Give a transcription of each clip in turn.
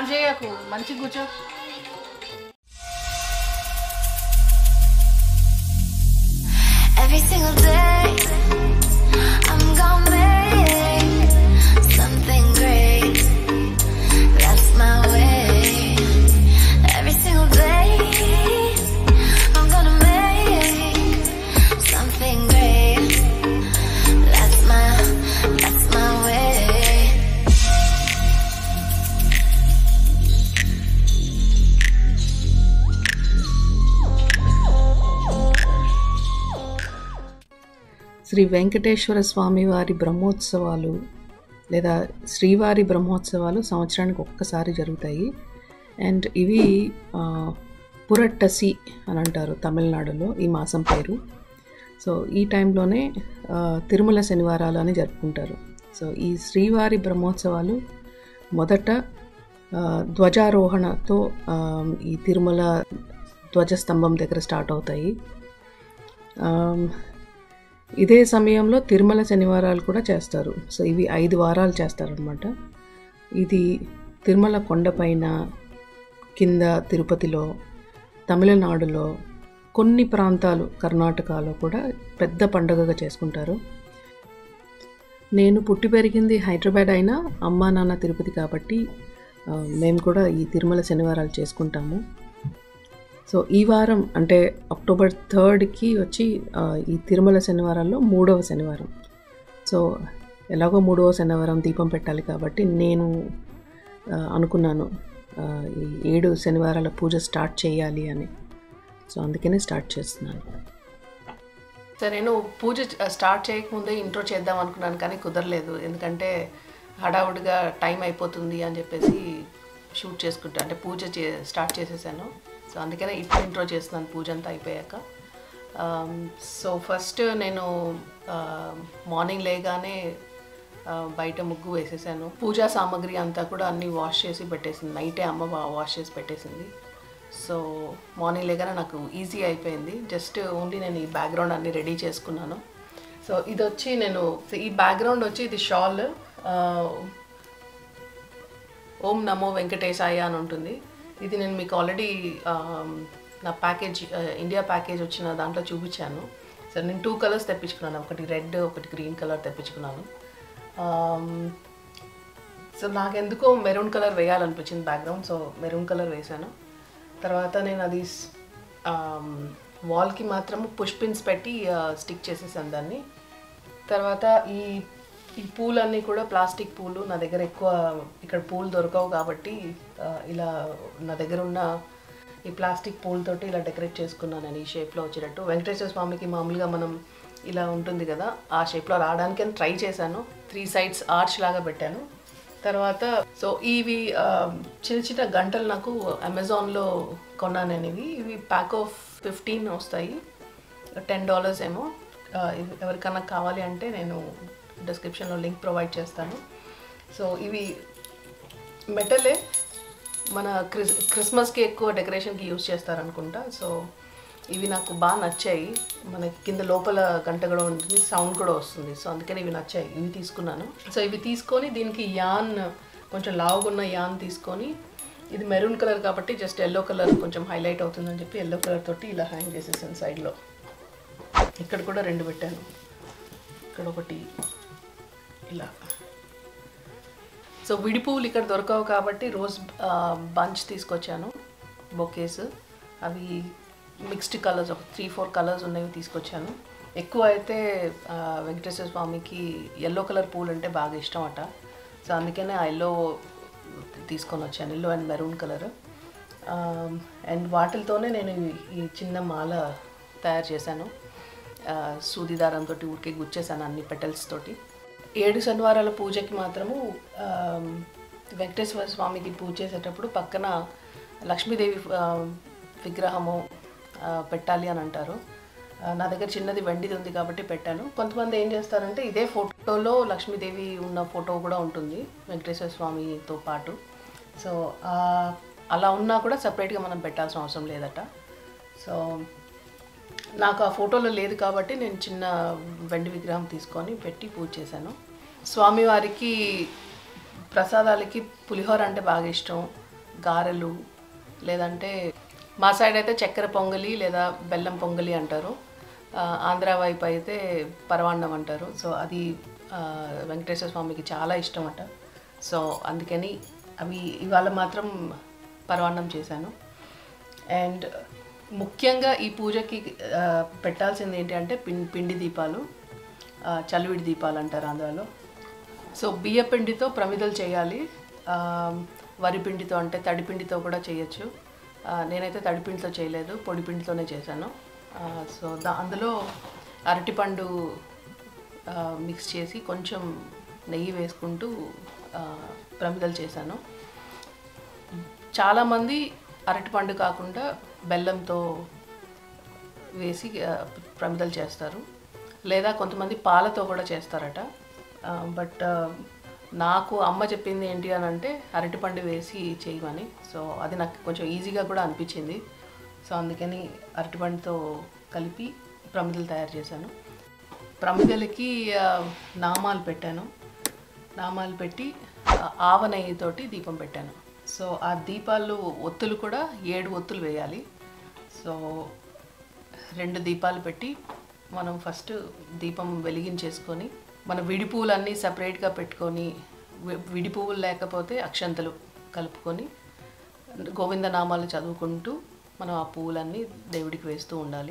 Start చేయకు మంచి కూర్చో Every single day, I'm gonna make something great. That's my way. Every single day, I'm gonna make something great. That's my, that's my way. Shri Venkateswara స్వామి వారి బ్రహ్మోత్సవాలు లేదా శ్రీవారి బ్రహ్మోత్సవాలు సంవత్సరానికి ఒక్కసారి జరుగుతాయి అండ్ ఇవి ఆ, పురట్టసి అని అంటారు తమిళనాడులో ఈ మాసం పేరు సో ఈ టైంలోనే ఆ, తిరుమల శనివారాలు అని జరుపుకుంటారు సో ఈ శ్రీవారి బ్రహ్మోత్సవాలు మొదట ఆ, ధ్వజారోహణతో ఆ, ఈ తిరుమల ధ్వజస్తంభం దగ్గర స్టార్ట్ అవుతాయి ఆమ్, ఇదే సమయంలో తిరుమల శనివారాలు కూడా చేస్తారు సో ఇవి ఐదు వారాలు చేస్తారనమాట ఇది తిరుమల కొండపైన కింద తిరుపతిలో తమిళనాడులో కొన్ని ప్రాంతాలు కర్ణాటకలో కూడా పెద్ద పండుగగా చేసుకుంటారు నేను పుట్టి పెరిగింది హైదరాబాద్ అయినా అమ్మా నాన్న తిరుపతి కాబట్టి ఆ, మేము కూడా ఈ తిరుమల శనివారాలు చేసుకుంటాము సో ఈ వారం అంటే అక్టోబర్ థర్డ్కి వచ్చి ఆ, ఈ తిరుమల శనివారాల్లో మూడవ శనివారం సో ఎలాగో మూడవ శనివారం దీపం పెట్టాలి కాబట్టి నేను ఆ, అనుకున్నాను ఆ, ఈ ఏడు శనివారాల పూజ స్టార్ట్ చేయాలి అని సో అందుకనే స్టార్ట్ చేస్తున్నాను సరే నేను పూజ స్టార్ట్ చేయకముందే ఇంట్రో చేద్దాం అనుకున్నాను కానీ కుదరలేదు ఎందుకంటే హడావుడిగా టైం అయిపోతుంది అని చెప్పేసి షూట్ చేసుకుంటా అంటే పూజ చే స్టార్ట్ చేసేసాను సో అందుకనే ఇప్పుడు ఇంట్రో చేస్తున్నాను పూజ అంతా అయిపోయాక సో ఫస్ట్ నేను మార్నింగ్ లేగానే ఆ, బయట ముగ్గు వేసేసాను పూజా సామాగ్రి అంతా కూడా అన్నీ వాష్ చేసి పెట్టేసింది నైటే అమ్మ వాష్ చేసి పెట్టేసింది సో మార్నింగ్ లేగానే నాకు ఈజీ అయిపోయింది జస్ట్ ఓన్లీ నేను ఈ బ్యాక్గ్రౌండ్ అన్ని రెడీ చేసుకున్నాను సో ఇది వచ్చి నేను ఈ బ్యాక్గ్రౌండ్ వచ్చి ఇది షాల్ ఓం నమో వెంకటేశాయ అని ఉంటుంది ఇది నేను మీకు ఆల్రెడీ నా ప్యాకేజ్ ఇండియా ప్యాకేజ్ వచ్చిన దాంట్లో చూపించాను సో నేను టూ కలర్స్ తెప్పించుకున్నాను ఒకటి రెడ్ ఒకటి గ్రీన్ కలర్ తెప్పించుకున్నాను సో నాకెందుకో మెరూన్ కలర్ వేయాలనిపించింది బ్యాక్గ్రౌండ్ సో మెరూన్ కలర్ వేశాను తర్వాత నేను అది వాల్కి మాత్రం పుష్ పిన్స్ పెట్టి స్టిక్ చేసేసాను దాన్ని తర్వాత ఈ ఈ పూలన్నీ కూడా ప్లాస్టిక్ పూలు నా దగ్గర ఎక్కువ ఇక్కడ పూలు దొరకవు కాబట్టి ఆ, ఇలా నా దగ్గర ఉన్న ఈ ప్లాస్టిక్ పూలతోటి ఇలా డెకరేట్ చేసుకున్నాను నేను ఈ షేప్లో వచ్చేటట్టు వెంకటేశ్వర స్వామికి మామూలుగా మనం ఇలా ఉంటుంది కదా ఆ షేప్లో రావడానికి అని ట్రై చేశాను త్రీ సైడ్స్ ఆర్చ్ లాగా పెట్టాను తర్వాత సో ఇవి ఆ, చిన్న చిన్న గంటలు నాకు అమెజాన్లో కొన్నాను నేను ఇవి ఇవి ప్యాక్ ఆఫ్ ఫిఫ్టీన్ వస్తాయి టెన్ డాలర్స్ ఏమో ఆ, ఇవి ఎవరికన్నా కావాలి అంటే నేను డిస్క్రిప్షన్లో లింక్ ప్రొవైడ్ చేస్తాను సో ఇవి మెటలే మన క్రిస్ క్రిస్మస్కి ఎక్కువ డెకరేషన్కి యూజ్ చేస్తారనుకుంటా సో ఇవి నాకు బాగా నచ్చాయి మనకి కింద లోపల గంట కూడా ఉంటుంది సౌండ్ కూడా వస్తుంది సో అందుకని ఇవి నచ్చాయి ఇవి తీసుకున్నాను సో ఇవి తీసుకొని దీనికి యాన్ కొంచెం లావుగున్న యాన్ తీసుకొని ఇది మెరూన్ కలర్ కాబట్టి జస్ట్ ఎల్లో కలర్ కొంచెం హైలైట్ అవుతుందని చెప్పి ఎల్లో కలర్ తోటి ఇలా హ్యాంగ్ చేసేసాను సైడ్లో ఇక్కడ కూడా రెండు పెట్టాను ఇక్కడ ఒకటి ఇలా సో విడి పువ్వులు ఇక్కడ దొరకవు కాబట్టి రోజ్ బంచ్ తీసుకొచ్చాను బొకేస్ అవి మిక్స్డ్ కలర్స్ ఒక త్రీ ఫోర్ కలర్స్ ఉన్నవి తీసుకొచ్చాను ఎక్కువ అయితే ఆ, వెంకటేశ్వర స్వామికి ఎల్లో కలర్ పూలు అంటే బాగా ఇష్టం అట సో అందుకనే ఆ ఎల్లో తీసుకొని వచ్చాను yellow and maroon colour and వాటితోనే నేను ఈ- ఈ చిన్న మాల తయారు చేశాను ఆ, సూది దారంతో ఊరికే గుచ్చేసాను అన్ని పెటల్స్ తోటి ఏడు శనివారాల పూజకి మాత్రము ఆ, వెంకటేశ్వర స్వామికి పూజ చేసేటప్పుడు పక్కన లక్ష్మీదేవి ఆ, విగ్రహము ఆ, పెట్టాలి అని అంటారు ఆ, నా దగ్గర చిన్నది వెండిది ఉంది కాబట్టి పెట్టాను కొంతమంది ఏం చేస్తారంటే ఇదే ఫోటోలో లక్ష్మీదేవి ఉన్న ఫోటో కూడా ఉంటుంది వెంకటేశ్వర స్వామితో పాటు సో ఆ, అలా ఉన్నా కూడా సపరేట్గా మనం పెట్టాల్సిన అవసరం లేదట సో నాకు ఆ ఫోటోలో లేదు కాబట్టి నేను చిన్న వెండి విగ్రహం తీసుకొని పెట్టి పూజ చేశాను స్వామివారికి ప్రసాదాలకి పులిహోర అంటే బాగా ఇష్టం గారెలు లేదంటే మా సైడ్ అయితే చక్కెర పొంగలి లేదా బెల్లం పొంగలి అంటారు ఆ, ఆంధ్ర వైపు అయితే పరవాన్నం అంటారు సో అది ఆ, వెంకటేశ్వర స్వామికి చాలా ఇష్టం అట సో అందుకని అవి ఇవాళ మాత్రం పరవాన్నం చేశాను అండ్ ముఖ్యంగా ఈ పూజకి ఆ, పెట్టాల్సింది ఏంటి అంటే పిం పిండి దీపాలు ఆ, చలివిడి దీపాలు అంటారు ఆంధ్రాలో సో బియ్య పిండితో ప్రమిదలు చేయాలి ఆ, వరి పిండితో అంటే తడి పిండితో కూడా చేయొచ్చు ఆ, నేనైతే తడి పిండితో చేయలేదు పొడి పిండితోనే చేశాను ఆ, సో దా అందులో అరటిపండు ఆ, మిక్స్ చేసి కొంచెం నెయ్యి వేసుకుంటూ ఆ, ప్రమిదలు చేశాను చాలామంది అరటిపండు కాకుండా బెల్లంతో వేసి ఆ, ప్రమిదలు చేస్తారు లేదా కొంతమంది పాలతో కూడా చేస్తారట బట్ నాకు అమ్మ చెప్పింది ఏంటి అని అంటే అరటిపండు వేసి చేయమని సో అది నాకు కొంచెం ఈజీగా కూడా అనిపించింది సో అందుకని అరటిపండుతో కలిపి ప్రమిదలు తయారు చేశాను ప్రమిదలకి ఆ, నామాలు పెట్టాను నామాలు పెట్టి ఆ, ఆవ నెయ్యితోటి దీపం పెట్టాను సో ఆ దీపాలు ఒత్తులు కూడా ఏడు ఒత్తులు వేయాలి సో రెండు దీపాలు పెట్టి మనం ఫస్ట్ దీపం వెలిగించేసుకొని మన విడి పువ్వులన్నీ సపరేట్గా పెట్టుకొని వి- విడి పువ్వులు లేకపోతే అక్షంతలు కలుపుకొని గోవిందనామాలు చదువుకుంటూ మనం ఆ పువ్వులన్నీ దేవుడికి వేస్తూ ఉండాలి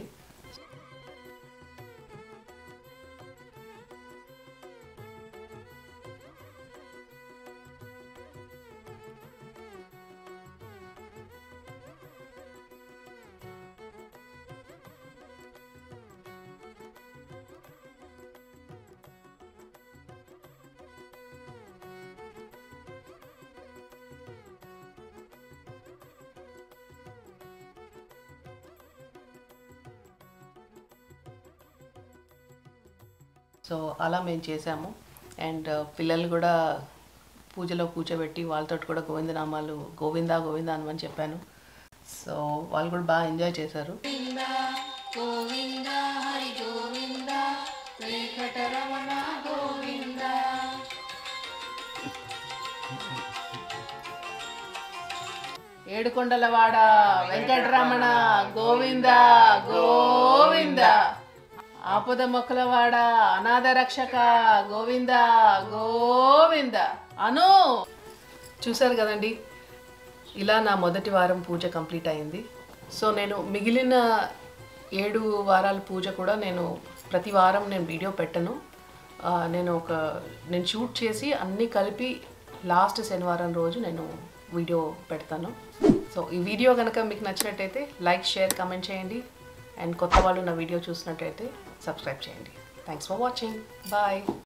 సో అలా మేము చేసాము అండ్ పిల్లలు కూడా పూజలో కూర్చోబెట్టి వాళ్ళతో కూడా గోవిందనామాలు గోవిందా గోవిందా అనమని చెప్పాను సో వాళ్ళు కూడా బాగా ఎంజాయ్ చేశారు ఏడుకొండలవాడ వెంకటరమణ గోవింద గోవింద ఆపద మొక్కలవాడ అనాథ రక్షక గోవింద గోవింద అను చూశారు కదండి ఇలా నా మొదటి వారం పూజ కంప్లీట్ అయింది సో నేను మిగిలిన ఏడు వారాల పూజ కూడా నేను ప్రతి వారం నేను వీడియో పెట్టను ఆ, నేను ఒక నేను షూట్ చేసి అన్నీ కలిపి లాస్ట్ శనివారం రోజు నేను వీడియో పెడతాను సో ఈ వీడియో కనుక మీకు నచ్చినట్టయితే లైక్ షేర్ కమెంట్ చేయండి అండ్ కొత్త వాళ్ళు నా వీడియో చూసినట్టయితే సబ్స్క్రైబ్ చేయండి థ్యాంక్స్ ఫర్ వాచింగ్ బాయ్